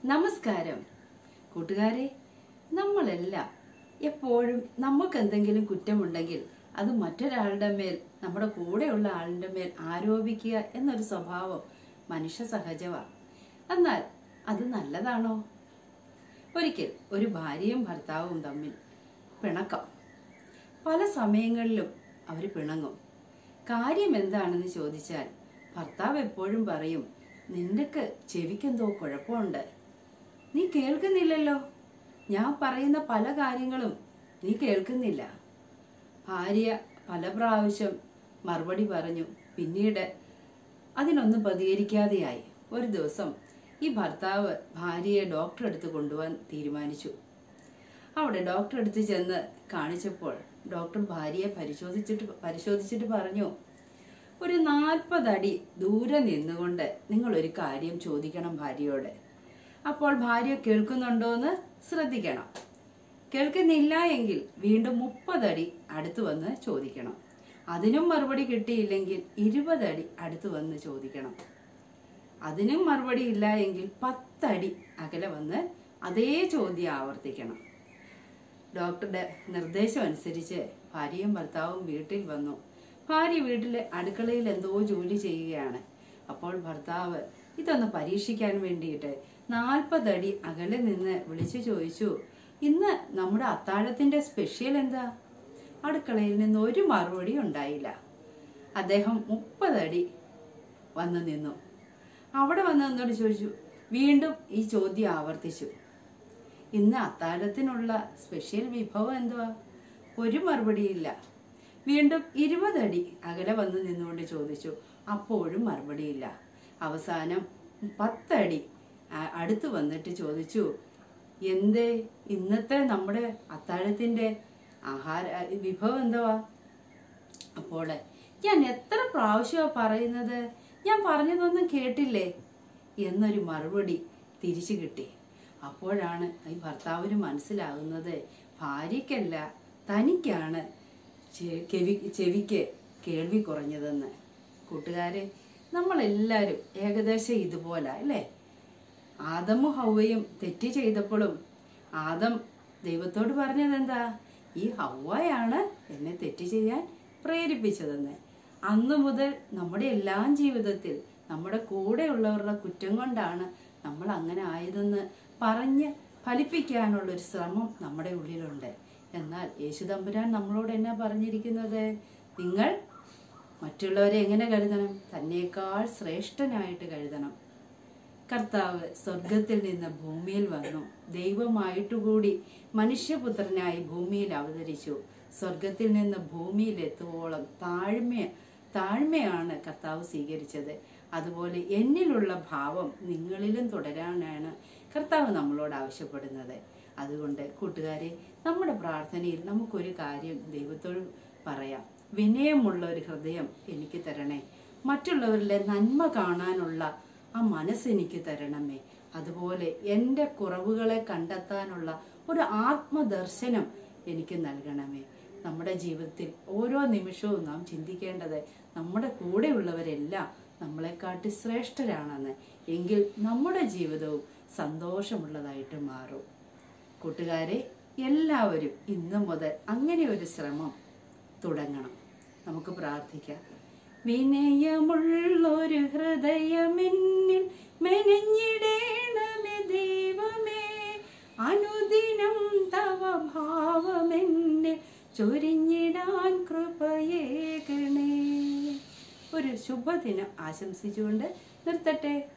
നമസ്കാരം കൂട്ടുകാരെ നമ്മളെല്ലാം എപ്പോഴും നമുക്ക് എന്തെങ്കിലും കുറ്റമുണ്ടെങ്കിൽ അത് മറ്റൊരാളുടെ മേൽ നമ്മുടെ കൂടെയുള്ള ആളിന്റെ മേൽ ആരോപിക്കുക എന്നൊരു സ്വഭാവം മനുഷ്യ സഹജമാണ് എന്നാൽ അത് നല്ലതാണോ ഒരിക്കൽ ഒരു ഭാര്യയും ഭർത്താവും തമ്മിൽ പിണക്കം പല സമയങ്ങളിലും അവർ പിണങ്ങും കാര്യം എന്താണെന്ന് ചോദിച്ചാൽ ഭർത്താവ് എപ്പോഴും പറയും നിനക്ക് ചെവിക്കെന്തോ കുഴപ്പമുണ്ട് നീ കേൾക്കുന്നില്ലല്ലോ ഞാൻ പറയുന്ന പല കാര്യങ്ങളും നീ കേൾക്കുന്നില്ല ഭാര്യ പല പ്രാവശ്യം മറുപടി പറഞ്ഞു പിന്നീട് അതിനൊന്നും പ്രതികരിക്കാതെയായി ഒരു ദിവസം ഈ ഭർത്താവ് ഭാര്യയെ ഡോക്ടറെ അടുത്ത് കൊണ്ടുപോകാൻ തീരുമാനിച്ചു അവിടെ ഡോക്ടറെ അടുത്ത് ചെന്ന് കാണിച്ചപ്പോൾ ഡോക്ടർ ഭാര്യയെ പരിശോധിച്ചിട്ട് പരിശോധിച്ചിട്ട് പറഞ്ഞു ഒരു നാൽപ്പത് അടി ദൂരെ നിന്നുകൊണ്ട് നിങ്ങൾ ഒരു കാര്യം ചോദിക്കണം ഭാര്യയോട് അപ്പോൾ ഭാര്യ കേൾക്കുന്നുണ്ടോ എന്ന് ശ്രദ്ധിക്കണം കേൾക്കുന്നില്ല എങ്കിൽ വീണ്ടും മുപ്പതടി അടുത്ത് വന്ന് ചോദിക്കണം അതിനും മറുപടി കിട്ടിയില്ലെങ്കിൽ ഇരുപതടി അടുത്ത് വന്ന് ചോദിക്കണം അതിനും മറുപടി ഇല്ല എങ്കിൽ പത്തടി അകലെ വന്ന് അതേ ചോദ്യം ആവർത്തിക്കണം ഡോക്ടറുടെ നിർദ്ദേശം അനുസരിച്ച് ഭാര്യയും ഭർത്താവും വീട്ടിൽ വന്നു ഭാര്യ വീട്ടിലെ അടുക്കളയിൽ എന്തോ ജോലി ചെയ്യുകയാണ് അപ്പോൾ ഭർത്താവ് ഇതൊന്ന് പരീക്ഷിക്കാൻ വേണ്ടിയിട്ട് നാൽപ്പതടി അകലെ നിന്ന് വിളിച്ചു ചോദിച്ചു ഇന്ന് നമ്മുടെ അത്താഴത്തിന്റെ സ്പെഷ്യൽ എന്താ അടുക്കളയിൽ നിന്ന് ഒരു മറുപടി ഉണ്ടായില്ല അദ്ദേഹം മുപ്പതടി വന്നു നിന്നു അവിടെ വന്ന് എന്നോട് ചോദിച്ചു വീണ്ടും ഈ ചോദ്യം ആവർത്തിച്ചു ഇന്ന് അത്താഴത്തിനുള്ള സ്പെഷ്യൽ വിഭവം എന്തുവാ ഒരു മറുപടിയില്ല വീണ്ടും ഇരുപതടി അകലെ വന്ന് നിന്നുകൊണ്ട് ചോദിച്ചു അപ്പോഴും മറുപടിയില്ല അവസാനം പത്തടി അ- അടുത്ത് വന്നിട്ട് ചോദിച്ചു എന്തേ ഇന്നത്തെ നമ്മുടെ അത്താഴത്തിന്റെ ആഹാര വിഭവം എന്തുവാ അപ്പോൾ ഞാൻ എത്ര പ്രാവശ്യമാ പറയുന്നത് ഞാൻ പറഞ്ഞതൊന്നും കേട്ടില്ലേ എന്നൊരു മറുപടി തിരിച്ചു കിട്ടി അപ്പോഴാണ് ഈ ഭർത്താവിന് മനസ്സിലാകുന്നത് ഭാര്യയ്ക്കല്ല തനിക്കാണ് ചെ- ചെവി ചെവിക്ക് കേൾവി കുറഞ്ഞതെന്ന് കൂട്ടുകാരെ നമ്മളെല്ലാവരും ഏകദേശം ഇതുപോലെ അല്ലേ ആദമും ഹൗവയും തെറ്റ് ചെയ്തപ്പോഴും ആദം ദൈവത്തോട് പറഞ്ഞത് എന്താ ഈ ഹൗവയാണ് എന്നെ തെറ്റ് ചെയ്യാൻ പ്രേരിപ്പിച്ചതെന്ന് അന്ന് മുതൽ നമ്മുടെ എല്ലാ ജീവിതത്തിൽ നമ്മുടെ കൂടെയുള്ളവരുടെ കുറ്റം കൊണ്ടാണ് നമ്മൾ അങ്ങനെ ആയതെന്ന് പറഞ്ഞ് ഫലിപ്പിക്കാനുള്ള ഒരു ശ്രമം നമ്മുടെ ഉള്ളിലുണ്ട് എന്നാൽ യേശുദമ്പുരാൻ നമ്മളോട് എന്നാ പറഞ്ഞിരിക്കുന്നത് നിങ്ങൾ മറ്റുള്ളവരെ എങ്ങനെ കരുതണം തന്നേക്കാൾ ശ്രേഷ്ഠനായിട്ട് കരുതണം കർത്താവ് സ്വർഗത്തിൽ നിന്ന് ഭൂമിയിൽ വന്നു ദൈവമായിട്ടുകൂടി മനുഷ്യപുത്രനായി ഭൂമിയിൽ അവതരിച്ചു സ്വർഗത്തിൽ നിന്ന് ഭൂമിയിൽ എത്തുവോളം താഴ്മ താഴ്മയാണ് കർത്താവ് സ്വീകരിച്ചത് അതുപോലെ എന്നിലുള്ള ഭാവം നിങ്ങളിലും തുടരാനാണ് കർത്താവ് നമ്മളോട് ആവശ്യപ്പെടുന്നത് അതുകൊണ്ട് കൂട്ടുകാരെ നമ്മുടെ പ്രാർത്ഥനയിൽ നമുക്കൊരു കാര്യം ദൈവത്തോട് പറയാം വിനയമുള്ള ഒരു ഹൃദയം എനിക്ക് തരണേ മറ്റുള്ളവരിലെ നന്മ കാണാനുള്ള ആ മനസ്സ് എനിക്ക് തരണമേ അതുപോലെ എൻ്റെ കുറവുകളെ കണ്ടെത്താനുള്ള ഒരു ആത്മദർശനം എനിക്ക് നൽകണമേ നമ്മുടെ ജീവിതത്തിൽ ഓരോ നിമിഷവും നാം ചിന്തിക്കേണ്ടത് നമ്മുടെ കൂടെയുള്ളവരെല്ലാം നമ്മളെക്കാട്ടി ശ്രേഷ്ഠരാണെന്ന് എങ്കിൽ നമ്മുടെ ജീവിതവും സന്തോഷമുള്ളതായിട്ട് മാറും കൂട്ടുകാരെ എല്ലാവരും ഇന്നു മുതൽ അങ്ങനെ ഒരു ശ്രമം തുടങ്ങണം നമുക്ക് പ്രാർത്ഥിക്കാം വിനയമുള്ളൊരു ഹൃദയമെന്നിൽ മെനഞ്ഞിടേണമേ ദൈവമേ അനുദിനം തവ ഭാവമെന്നെ ചൊരിഞ്ഞിടാൻ കൃപയേകണേ ഒരു ശുഭദിനം ആശംസിച്ചുകൊണ്ട് നിർത്തട്ടെ